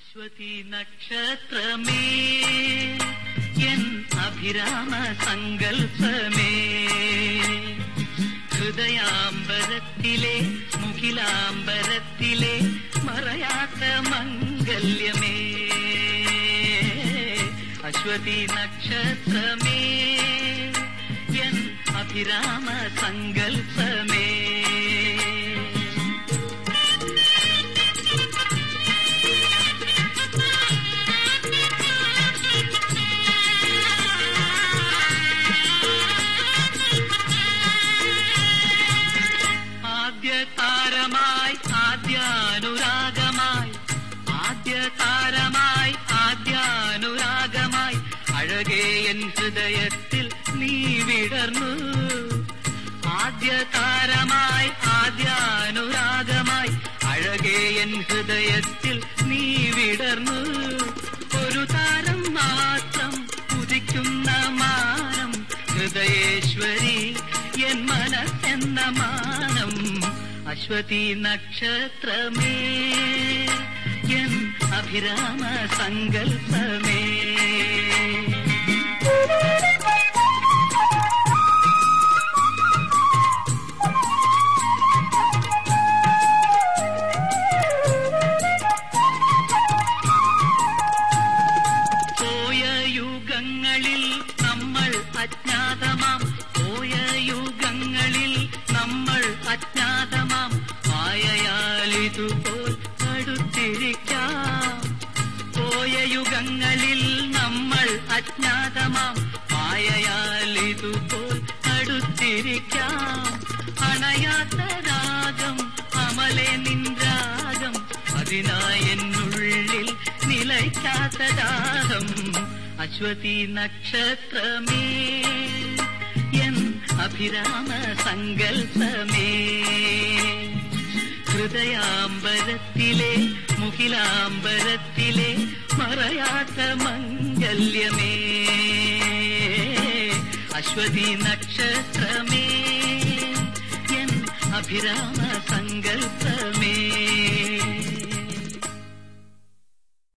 അശ്വതി നക്ഷത്രമേ എൻ അഭിരാമ സങ്കൽപ്പമേ ഹൃദയാംബരത്തിലെ മുഖിലാംബരത്തിലെ മറയാത്ത മംഗല്യമേ അശ്വതി നക്ഷത്രമേ എൻ അഭിരാമ സങ്കൽപ്പമേ ആദ്യ താരമായി ആദ്യാനുരാഗമായി ആദ്യ താരമായി ആദ്യാനുരാഗമായി അഴകേ എൻ ഹൃദയത്തിൽ നീ വിടർന്നു ആദ്യ താരമായി ആദ്യാനുരാഗമായി അഴകേ എൻ ഹൃദയത്തിൽ നീ വിടർന്നു ഒരു താരം മാത്രം ഉദിക്കുന്ന മാനം ഹൃദയേശ്വരി എൻ മനസ്സെന്ന മാനം അശ്വതി നക്ഷത്രമേ എൻ അഭിരാമ സങ്കൽപ്പമേ പോയ യുഗങ്ങളിൽ നമ്മൾ അജ്ഞാതമാം പോയ യുഗങ്ങളിൽ നമ്മൾ അജ്ഞാതമാം മായയാൽ ഇതുപോൽ അടുത്തിരിക്കാം പോയ യുഗങ്ങളിൽ നമ്മൾ അജ്ഞാതമാം മായയാൽ ഇതുപോൽ അടുത്തിരിക്കാം അണയാത്ത രാഗം അമലെ നിൻരാഗം അതിനായി എന്നുള്ളിൽ നിലയ്ക്കാത്ത ദാഹം അശ്വതി നക്ഷത്രമേ എൻ അഭിരാമ സങ്കൽപ്പമേ ഹൃദയാംബരത്തിലെ മുഖിലാംബരത്തിലെ മറയാത്ത മംഗല്യമേ അശ്വതി നക്ഷത്രമേ എൻ അഭിരാമ സങ്കൽപ്പ